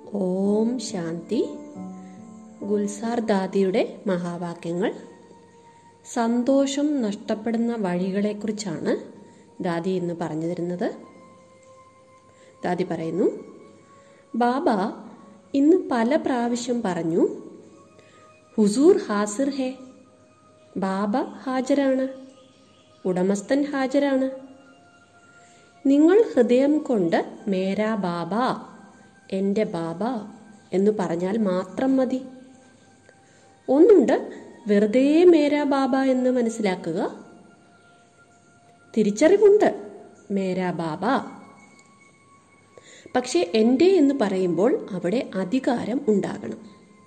ഓം ശാന്തി ഗുൽസാർ ദാദിയുടെ മഹാവാക്യങ്ങൾ സന്തോഷം നഷ്ടപ്പെടുന്ന വഴികളെക്കുറിച്ചാണ് ദാദി ഇന്ന് പറഞ്ഞു തരുന്നത് ദാദി പറയുന്നു ബാബ ഇന്ന് പല പ്രാവശ്യം പറഞ്ഞു ഹുസൂർ ഹാസിർ ഹേ ബാബ ഹാജരാണ് ഉടമസ്ഥൻ ഹാജരാണ് നിങ്ങൾ ഹൃദയം കൊണ്ട് മേരാ ബാബ എൻ്റെ ബാബ എന്ന് പറഞ്ഞാൽ മാത്രം മതി ഒന്നുണ്ട് വെറുതെ മേരാ ബാബ എന്ന് മനസ്സിലാക്കുക തിരിച്ചറിവുണ്ട് മേരാ ബാബ പക്ഷെ എൻ്റെ എന്ന് പറയുമ്പോൾ അവിടെ അധികാരം ഉണ്ടാകണം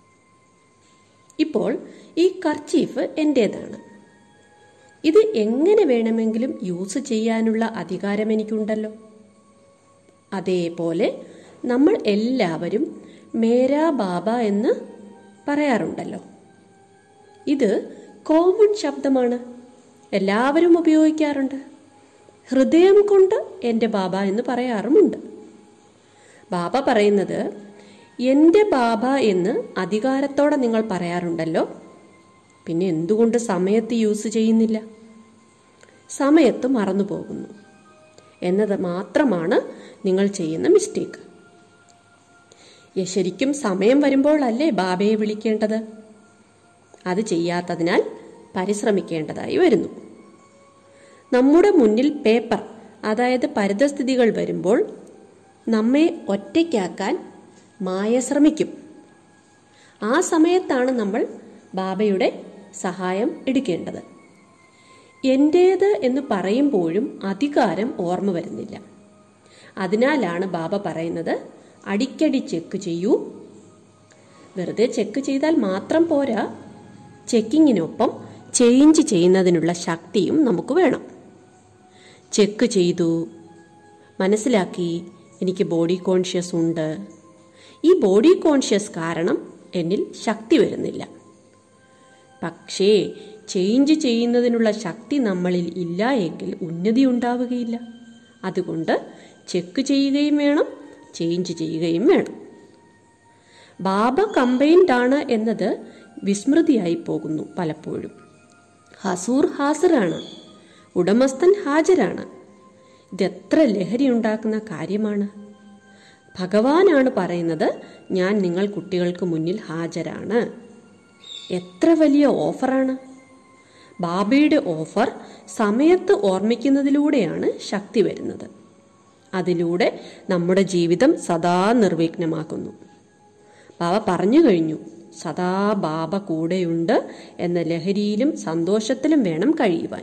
ഇപ്പോൾ ഈ കർച്ചീഫ് എൻ്റേതാണ് ഇത് എങ്ങനെ വേണമെങ്കിലും യൂസ് ചെയ്യാനുള്ള അധികാരം എനിക്കുണ്ടല്ലോ അതേപോലെ നമ്മൾ എല്ലാവരും മേരാ ബാബ എന്ന് പറയാറുണ്ടല്ലോ ഇത് കോമൺ ശബ്ദമാണ് എല്ലാവരും ഉപയോഗിക്കാറുണ്ട് ഹൃദയം കൊണ്ട് എൻ്റെ ബാബ എന്ന് പറയാറുമുണ്ട് ബാബ പറയുന്നത് എൻ്റെ ബാബ എന്ന് അധികാരത്തോടെ നിങ്ങൾ പറയാറുണ്ടല്ലോ പിന്നെ എന്തുകൊണ്ട് സമയത്ത് യൂസ് ചെയ്യുന്നില്ല സമയത്ത് മറന്നു പോകുന്നു എന്നത് മാത്രമാണ് നിങ്ങൾ ചെയ്യുന്ന മിസ്റ്റേക്ക് ശരിക്കും സമയം വരുമ്പോഴല്ലേ ബാബയെ വിളിക്കേണ്ടത് അത് ചെയ്യാത്തതിനാൽ പരിശ്രമിക്കേണ്ടതായി വരുന്നു നമ്മുടെ മുന്നിൽ പേപ്പർ അതായത് പരിതസ്ഥിതികൾ വരുമ്പോൾ നമ്മെ ഒറ്റയ്ക്കാക്കാൻ മായ ശ്രമിക്കും ആ സമയത്താണ് നമ്മൾ ബാബയുടെ സഹായം എടുക്കേണ്ടത് എൻ്റേത് എന്ന് പറയുമ്പോഴും അധികാരം ഓർമ്മ വരുന്നില്ല അതിനാലാണ് ബാബ പറയുന്നത് അടിക്കടി ചെക്ക് ചെയ്യൂ വെറുതെ ചെക്ക് ചെയ്താൽ മാത്രം പോരാ ചെക്കിങ്ങിനൊപ്പം ചേഞ്ച് ചെയ്യുന്നതിനുള്ള ശക്തിയും നമുക്ക് വേണം ചെക്ക് ചെയ്തു മനസ്സിലാക്കി എനിക്ക് ബോഡി കോൺഷ്യസ് ഉണ്ട് ഈ ബോഡി കോൺഷ്യസ് കാരണം എന്നിൽ ശക്തി വരുന്നില്ല പക്ഷേ ചേഞ്ച് ചെയ്യുന്നതിനുള്ള ശക്തി നമ്മളിൽ ഇല്ല എങ്കിൽ ഉന്നതി ഉണ്ടാവുകയില്ല അതുകൊണ്ട് ചെക്ക് ചെയ്യുകയും വേണം ചേഞ്ച് ചെയ്യുകയും വേണം ബാബ കമ്പൈൻഡ് ആണ് എന്നത് വിസ്മൃതിയായി പോകുന്നു പലപ്പോഴും ഹസൂർ ഹാസിറാണ് ഉടമസ്ഥൻ ഹാജരാണ് ഇതെത്ര ലഹരി ഉണ്ടാക്കുന്ന കാര്യമാണ് ഭഗവാനാണ് പറയുന്നത് ഞാൻ നിങ്ങൾ കുട്ടികൾക്ക് മുന്നിൽ ഹാജരാണ് എത്ര വലിയ ഓഫറാണ് ബാബയുടെ ഓഫർ സമയത്ത് ഓർമ്മിക്കുന്നതിലൂടെയാണ് ശക്തി വരുന്നത് അതിലൂടെ നമ്മുടെ ജീവിതം സദാ നിർവിഘ്നമാക്കുന്നു ബാബ പറഞ്ഞു കഴിഞ്ഞു സദാ ബാബ കൂടെയുണ്ട് എന്ന ലഹരിയിലും സന്തോഷത്തിലും വേണം കഴിയുവാൻ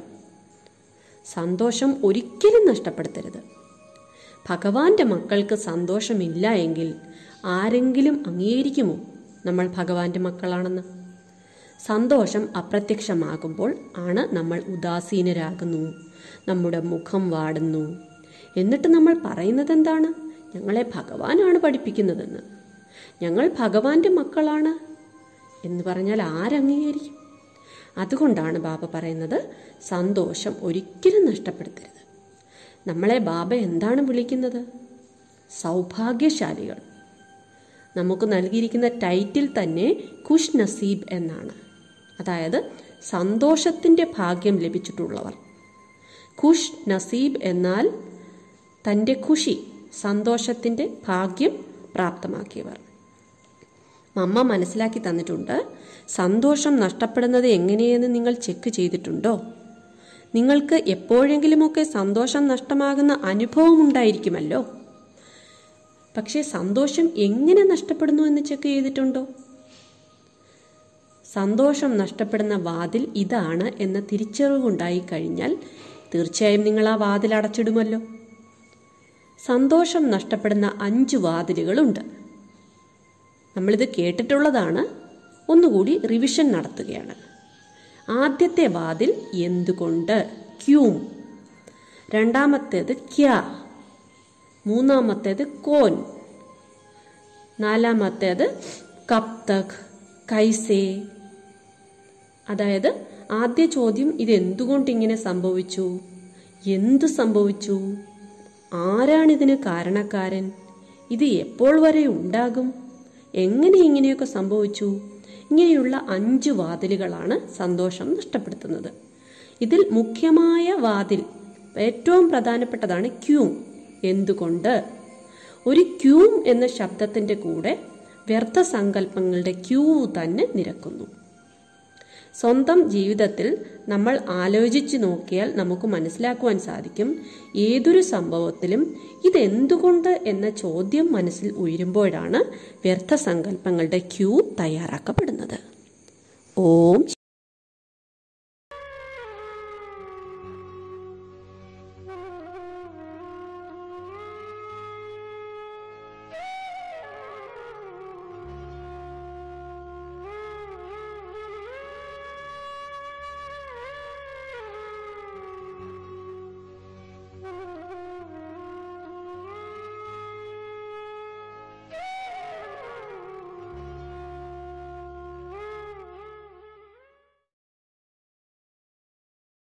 സന്തോഷം ഒരിക്കലും നഷ്ടപ്പെടുത്തരുത് ഭഗവാന്റെ മക്കൾക്ക് സന്തോഷമില്ല എങ്കിൽ ആരെങ്കിലും അംഗീകരിക്കുമോ നമ്മൾ ഭഗവാന്റെ മക്കളാണെന്ന് സന്തോഷം അപ്രത്യക്ഷമാകുമ്പോൾ ആണ് നമ്മൾ ഉദാസീനരാകുന്നു നമ്മുടെ മുഖം വാടുന്നു എന്നിട്ട് നമ്മൾ പറയുന്നത് എന്താണ് ഞങ്ങളെ ഭഗവാനാണ് പഠിപ്പിക്കുന്നതെന്ന് ഞങ്ങൾ ഭഗവാന്റെ മക്കളാണ് എന്ന് പറഞ്ഞാൽ ആരംഗീകരിക്കും അതുകൊണ്ടാണ് ബാബ പറയുന്നത് സന്തോഷം ഒരിക്കലും നഷ്ടപ്പെടുത്തരുത് നമ്മളെ ബാബ എന്താണ് വിളിക്കുന്നത് സൗഭാഗ്യശാലികൾ നമുക്ക് നൽകിയിരിക്കുന്ന ടൈറ്റിൽ തന്നെ ഖുഷ് നസീബ് എന്നാണ് അതായത് സന്തോഷത്തിൻ്റെ ഭാഗ്യം ലഭിച്ചിട്ടുള്ളവർ ഖുഷ് നസീബ് എന്നാൽ തൻ്റെ ഖുഷി സന്തോഷത്തിൻ്റെ ഭാഗ്യം പ്രാപ്തമാക്കിയവർ മമ്മ മനസ്സിലാക്കി തന്നിട്ടുണ്ട് സന്തോഷം നഷ്ടപ്പെടുന്നത് എങ്ങനെയെന്ന് നിങ്ങൾ ചെക്ക് ചെയ്തിട്ടുണ്ടോ നിങ്ങൾക്ക് എപ്പോഴെങ്കിലുമൊക്കെ സന്തോഷം നഷ്ടമാകുന്ന അനുഭവം ഉണ്ടായിരിക്കുമല്ലോ പക്ഷേ സന്തോഷം എങ്ങനെ നഷ്ടപ്പെടുന്നു എന്ന് ചെക്ക് ചെയ്തിട്ടുണ്ടോ സന്തോഷം നഷ്ടപ്പെടുന്ന വാതിൽ ഇതാണ് എന്ന തിരിച്ചറിവുണ്ടായി കഴിഞ്ഞാൽ തീർച്ചയായും നിങ്ങൾ ആ വാതിൽ അടച്ചിടുമല്ലോ സന്തോഷം നഷ്ടപ്പെടുന്ന അഞ്ച് വാതിലുകളുണ്ട് നമ്മളിത് കേട്ടിട്ടുള്ളതാണ് ഒന്നുകൂടി റിവിഷൻ നടത്തുകയാണ് ആദ്യത്തെ വാതിൽ എന്തുകൊണ്ട് ക്യൂം രണ്ടാമത്തേത് ക്യാ മൂന്നാമത്തേത് കോൻ നാലാമത്തേത് കപ് തക് കൈസേ അതായത് ആദ്യ ചോദ്യം ഇത് എന്തുകൊണ്ട് ഇങ്ങനെ സംഭവിച്ചു എന്തു സംഭവിച്ചു ആരാണിതിന് കാരണക്കാരൻ ഇത് എപ്പോൾ വരെ ഉണ്ടാകും എങ്ങനെ ഇങ്ങനെയൊക്കെ സംഭവിച്ചു ഇങ്ങനെയുള്ള അഞ്ച് വാതിലുകളാണ് സന്തോഷം നഷ്ടപ്പെടുത്തുന്നത് ഇതിൽ മുഖ്യമായ വാതിൽ ഏറ്റവും പ്രധാനപ്പെട്ടതാണ് ക്യൂം എന്തുകൊണ്ട് ഒരു ക്യൂം എന്ന ശബ്ദത്തിന്റെ കൂടെ വ്യർത്ഥ സങ്കല്പങ്ങളുടെ ക്യൂ തന്നെ നിരക്കുന്നു സ്വന്തം ജീവിതത്തിൽ നമ്മൾ ആലോചിച്ച് നോക്കിയാൽ നമുക്ക് മനസ്സിലാക്കുവാൻ സാധിക്കും ഏതൊരു സംഭവത്തിലും ഇതെന്തുകൊണ്ട് എന്ന ചോദ്യം മനസ്സിൽ ഉയരുമ്പോഴാണ് വ്യർത്ഥ സങ്കല്പങ്ങളുടെ ക്യൂ തയ്യാറാക്കപ്പെടുന്നത് ഓം